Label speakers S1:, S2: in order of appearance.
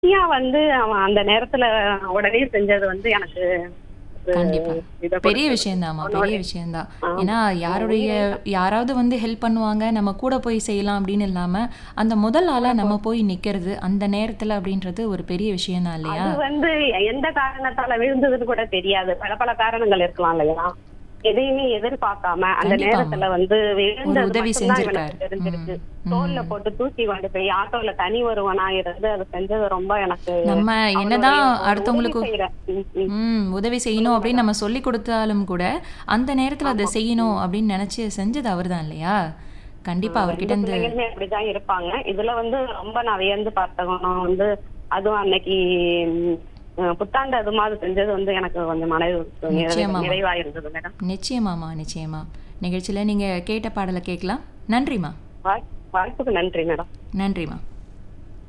S1: உண்மையா வந்து அவன் அந்த நேரத்துல உடனே செஞ்சது வந்து எனக்கு ஒரு
S2: கண்டிப்பா
S1: இதை
S2: பெரிய
S1: கொடுத்தது.
S2: விஷயம்தாம்மா பெரிய விஷயம்தான்
S1: ஆமா.
S2: ஏன்னா யாருடைய யாராவது வந்து ஹெல்ப் பண்ணுவாங்க நம்ம கூட போய் செய்யலாம் அப்படின்னு இல்லாம அந்த முதல் ஆளா நம்ம போய் நிக்கிறது அந்த நேரத்துல அப்படின்றது ஒரு பெரிய விஷயம் தான் இல்லையா
S1: அது வந்து எந்த காரணத்தால விழுந்ததுன்னு கூட தெரியாது பல பல காரணங்கள் இருக்கலாம் இல்லையா எதையுமே எதிர்பார்க்காம அந்த
S2: கண்டிப்பாம்மா.
S1: நேரத்துல வந்து விழுந்தது
S2: உதவி
S1: மட்டும்தான்
S2: செஞ்சிருக்காரு.
S1: எனக்கு தெரிஞ்சிருக்கு
S2: ம்,
S1: தோல்ல போட்டு தூக்கி கொண்டு போய் ஆட்டோல தனி ஒருவனா இருந்து அது செஞ்சது ரொம்ப எனக்கு
S2: நம்ம
S1: அவனுடைய
S2: என்னதான்
S1: ஒரு
S2: அடுத்தவங்களுக்கு
S1: உதவி செய்யற. ம், ம்.
S2: ம் உதவி செய்யணும் அப்படின்னு நம்ம சொல்லி கொடுத்தாலும் கூட அந்த நேரத்துல அதை செய்யணும் அப்படின்னு நினைச்சு செஞ்சது அவர்தான் இல்லையா கண்டிப்பா அவர்கிட்ட
S1: ரெண்டு
S2: இருந்து
S1: பிள்ளைங்களுமே அப்படிதான் இருப்பாங்க இதுல வந்து ரொம்ப நான் வியந்து பார்த்தோம் நான் வந்து அதுவும் அன்னைக்கு ம், அஹ், புத்தாண்டு அது மாதிரி செஞ்சது வந்து எனக்கு கொஞ்சம் மன
S2: நிச்சயமா.
S1: நிறைவா இருந்தது மேடம்
S2: நிச்சயமாம்மா நிச்சயமா நிகழ்ச்சியில நீங்க கேட்ட பாடலை கேட்கலாம் நன்றிம்மா
S1: வாய்ப்புக்கு நன்றி மேடம்
S2: நன்றிம்மா